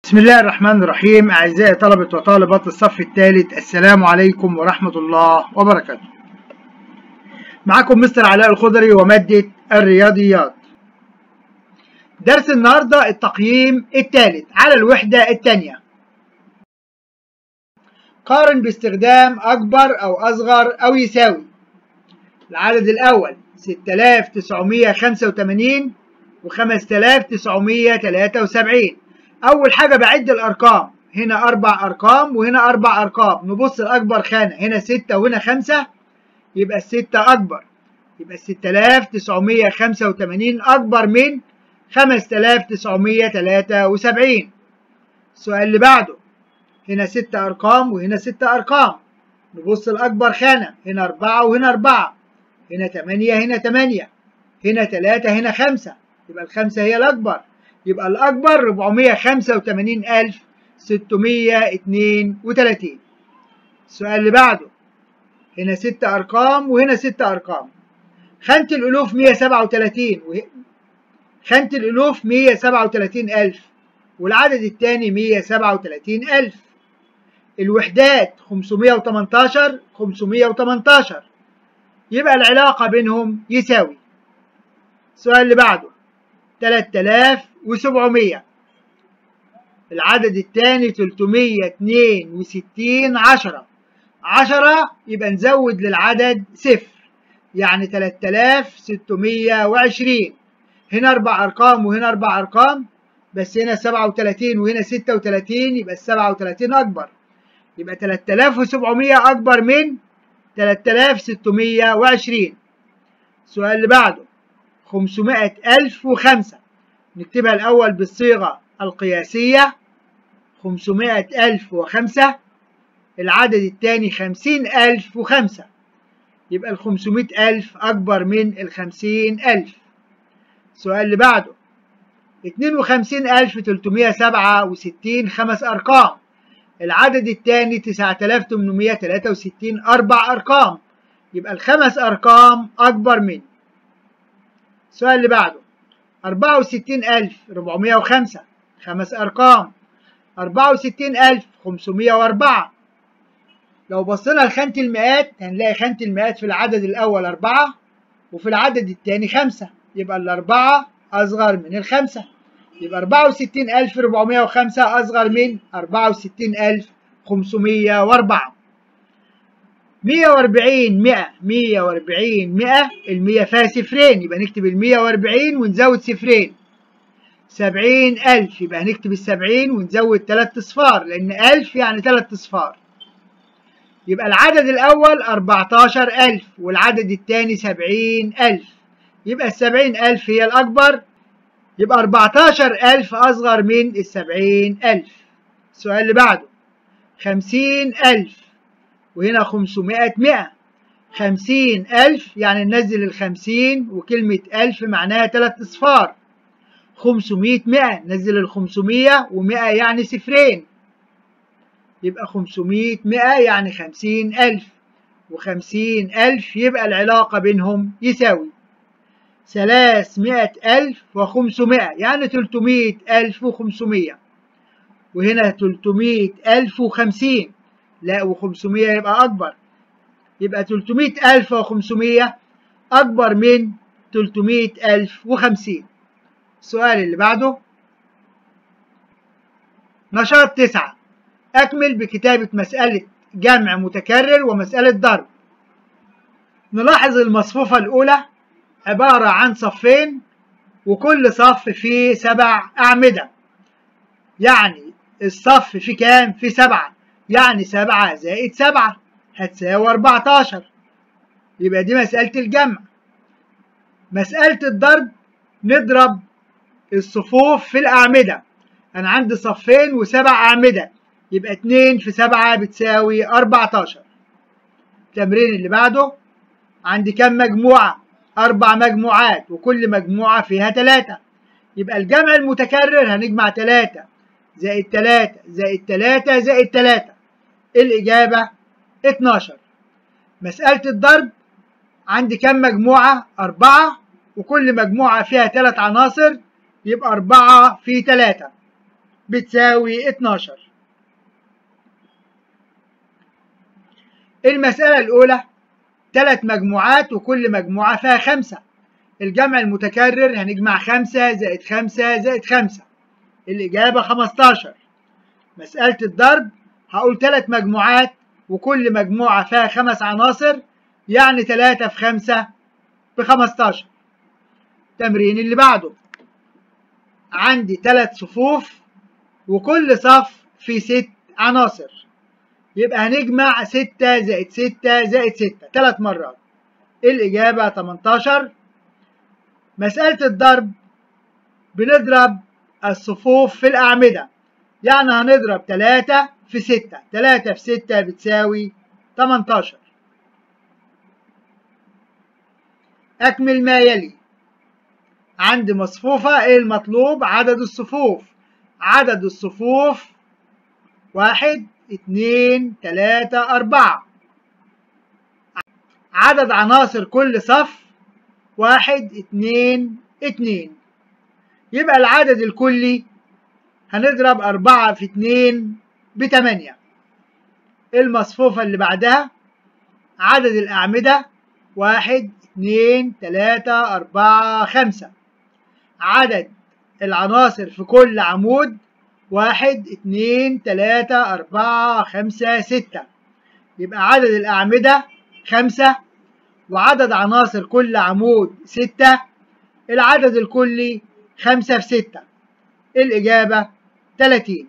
بسم الله الرحمن الرحيم أعزائي طلبة وطالبات الصف الثالث السلام عليكم ورحمة الله وبركاته معكم مستر علاء الخضري ومادة الرياضيات درس النهاردة التقييم الثالث على الوحدة الثانية قارن باستخدام أكبر أو أصغر أو يساوي العدد الأول 6985 و 5973 أول حاجة بعد الأرقام هنا أربع أرقام وهنا أربع أرقام نبص لأكبر خانة هنا ستة وهنا خمسة يبقى الستة أكبر يبقى الستة آلاف تسعمية خمسة وتمانين أكبر من خمسة آلاف تسعمية تلاتة وسبعين السؤال اللي بعده هنا ستة أرقام وهنا ستة أرقام نبص لأكبر خانة هنا أربعة وهنا أربعة هنا تمانية هنا تمانية هنا تلاتة هنا خمسة يبقى الخمسة هي الأكبر يبقى الأكبر 485632 السؤال اللي بعده هنا ست أرقام وهنا ست أرقام خانة الألوف 137 وه... خانة الألوف 137000 والعدد الثاني 137000 الوحدات 518 518 يبقى العلاقة بينهم يساوي السؤال اللي بعده 3700 العدد الثاني 362 10 10 يبقى نزود للعدد صفر يعني 3620 هنا أربع أرقام وهنا أربع أرقام بس هنا 37 وهنا 36 يبقى ال 37 أكبر يبقى 3700 أكبر من 3620 السؤال اللي بعده 500 ألف وخمسة نكتبها الأول بالصيغة القياسية 500 ألف وخمسة العدد الثاني 50 ألف وخمسة يبقى ال 500 ألف أكبر من ال 50 ألف السؤال اللي بعده 52 ألف 367 خمس أرقام العدد الثاني 9863 أربع أرقام يبقى الخمس أرقام أكبر من السؤال اللي بعده 64405 خمس أرقام 64504 لو بصينا لخانة المئات هنلاقي خانة المئات في العدد الأول أربعة وفي العدد الثاني خمسة يبقى الأربعة أصغر من الخمسة يبقى 64405 أصغر من 64504 140 100 140 100 ال 100 فيها صفرين يبقى نكتب ال 140 ونزود صفرين 70000 يبقى هنكتب ال 70 ونزود 3 اصفار لأن 1000 يعني 3 اصفار يبقى العدد الأول 14000 والعدد الثاني 70000 يبقى ال 70000 هي الأكبر يبقى 14000 أصغر من ال 70000 السؤال اللي بعده 50000 وهنا 500 100 50 ألف يعني ننزل الخمسين وكلمة ألف معناها تلات أصفار 500 100 نزل ال 500 و100 يعني صفرين يبقى 500 100 يعني 50 ألف و50 ألف يبقى العلاقة بينهم يساوي 300 ألف و500 يعني 300 ألف و500 وهنا 300 ألف و50 لا و500 يبقى أكبر يبقى 300 ألف و500 أكبر من 300 ألف و50 السؤال اللي بعده نشاط تسعة أكمل بكتابة مسألة جمع متكرر ومسألة ضرب نلاحظ المصفوفة الأولى عبارة عن صفين وكل صف فيه سبع أعمدة يعني الصف فيه كام؟ فيه سبعة يعني سبعة زائد سبعة هتساوي أربعتاشر يبقى دي مسألة الجمع مسألة الضرب نضرب الصفوف في الأعمدة أنا عندي صفين وسبع أعمدة يبقى اتنين في سبعة بتساوي أربعتاشر التمرين اللي بعده عندي كم مجموعة؟ أربع مجموعات وكل مجموعة فيها تلاتة يبقى الجمع المتكرر هنجمع تلاتة زائد تلاتة زائد تلاتة زائد تلاتة الإجابة 12 مسألة الضرب عندي كم مجموعة؟ أربعة وكل مجموعة فيها ثلاث عناصر يبقى أربعة في تلاتة بتساوي 12 المسألة الأولى ثلاث مجموعات وكل مجموعة فيها خمسة الجمع المتكرر هنجمع خمسة زائد خمسة زائد خمسة الإجابة 15 مسألة الضرب هقول ثلاث مجموعات وكل مجموعة فيها خمس عناصر يعني ثلاثة في خمسة بخمستاشر التمرين اللي بعده عندي ثلاث صفوف وكل صف فيه ست عناصر يبقى هنجمع ستة زائد ستة زائد ستة ثلاث مرات الإجابة 18 مسألة الضرب بنضرب الصفوف في الأعمدة يعني هنضرب 3 في 6 3 في 6 بتساوي 18 أكمل ما يلي عندي مصفوفة إيه المطلوب عدد الصفوف عدد الصفوف واحد اتنين تلاتة أربعة عدد عناصر كل صف واحد اتنين اتنين يبقى العدد الكلي هنضرب أربعة في اتنين بتمانية المصفوفة اللي بعدها عدد الأعمدة واحد اتنين تلاتة أربعة خمسة عدد العناصر في كل عمود واحد اتنين تلاتة أربعة خمسة ستة يبقى عدد الأعمدة خمسة وعدد عناصر كل عمود ستة العدد الكلي خمسة في ستة الإجابة تلاتين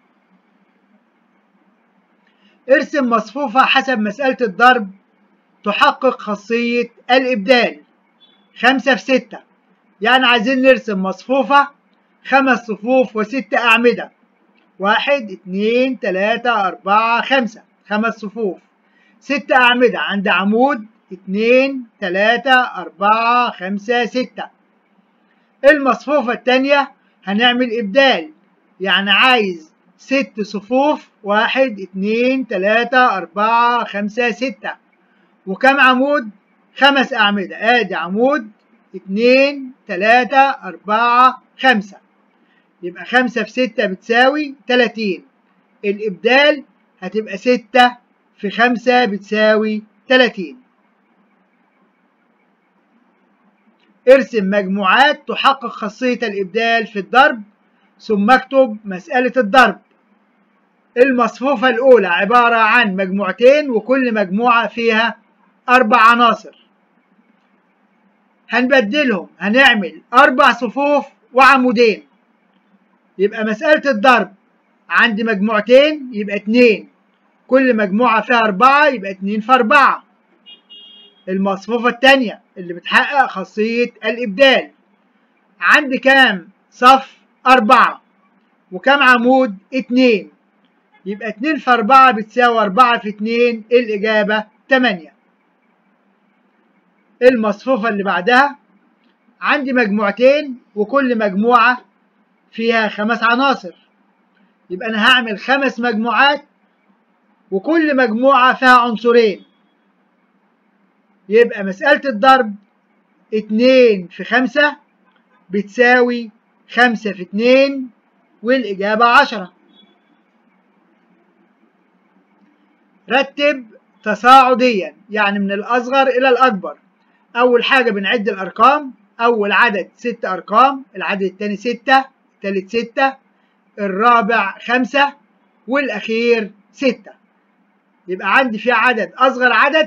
ارسم مصفوفة حسب مسألة الضرب تحقق خاصية الإبدال خمسة في ستة يعني عايزين نرسم مصفوفة خمس صفوف وست أعمدة واحد اتنين تلاتة أربعة خمسة خمس صفوف ست أعمدة عند عمود اتنين تلاتة أربعة خمسة ستة المصفوفة التانية هنعمل إبدال يعني عايز ست صفوف واحد اتنين تلاتة أربعة خمسة ستة وكم عمود خمس أعمدة آدي عمود اتنين تلاتة أربعة خمسة يبقى خمسة في ستة بتساوي تلاتين الإبدال هتبقى ستة في خمسة بتساوي تلاتين ارسم مجموعات تحقق خاصية الإبدال في الضرب ثم اكتب مسألة الضرب المصفوفة الأولى عبارة عن مجموعتين وكل مجموعة فيها أربع عناصر هنبدلهم هنعمل أربع صفوف وعمودين يبقى مسألة الضرب عندي مجموعتين يبقى اتنين كل مجموعة فيها أربعة يبقى اتنين في أربعة المصفوفة التانية اللي بتحقق خاصية الإبدال عندي كام صف أربعة وكم عمود اتنين يبقى اتنين في أربعة بتساوي أربعة في اتنين الإجابة تمانية المصفوفة اللي بعدها عندي مجموعتين وكل مجموعة فيها خمس عناصر يبقى أنا هعمل خمس مجموعات وكل مجموعة فيها عنصرين يبقى مسألة الضرب اتنين في خمسة بتساوي خمسة في اتنين والإجابة عشرة رتب تصاعديا يعني من الأصغر إلى الأكبر أول حاجة بنعد الأرقام أول عدد ست أرقام العدد الثاني ستة الثالث ستة الرابع خمسة والأخير ستة يبقى عندي في عدد أصغر عدد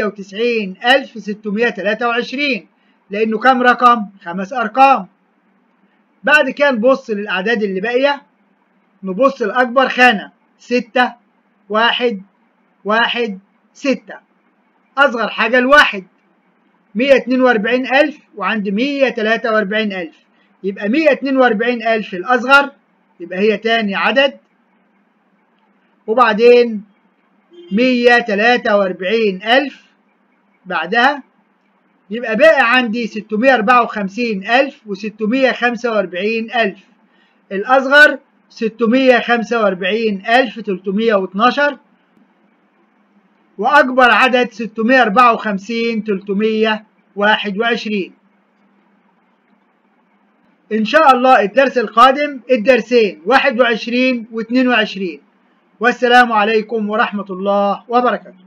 98623 لأنه كام رقم؟ خمس أرقام بعد كده نبص للأعداد اللي باقية نبص لأكبر خانة ستة واحد واحد ستة أصغر حاجة الواحد مية اتنين وأربعين ألف وعندي مية تلاتة وأربعين ألف يبقى مية اتنين وأربعين ألف الأصغر يبقى هي تاني عدد وبعدين مية تلاتة وأربعين ألف بعدها يبقى باقي عندي ستمية أربعة وخمسين ألف وستمية خمسة وأربعين ألف الأصغر ستمية خمسة وأربعين ألف تلتمية واتناشر وأكبر عدد ستمية أربعة وخمسين تلتمية واحد وعشرين إن شاء الله الدرس القادم الدرسين 21 و 22 والسلام عليكم ورحمة الله وبركاته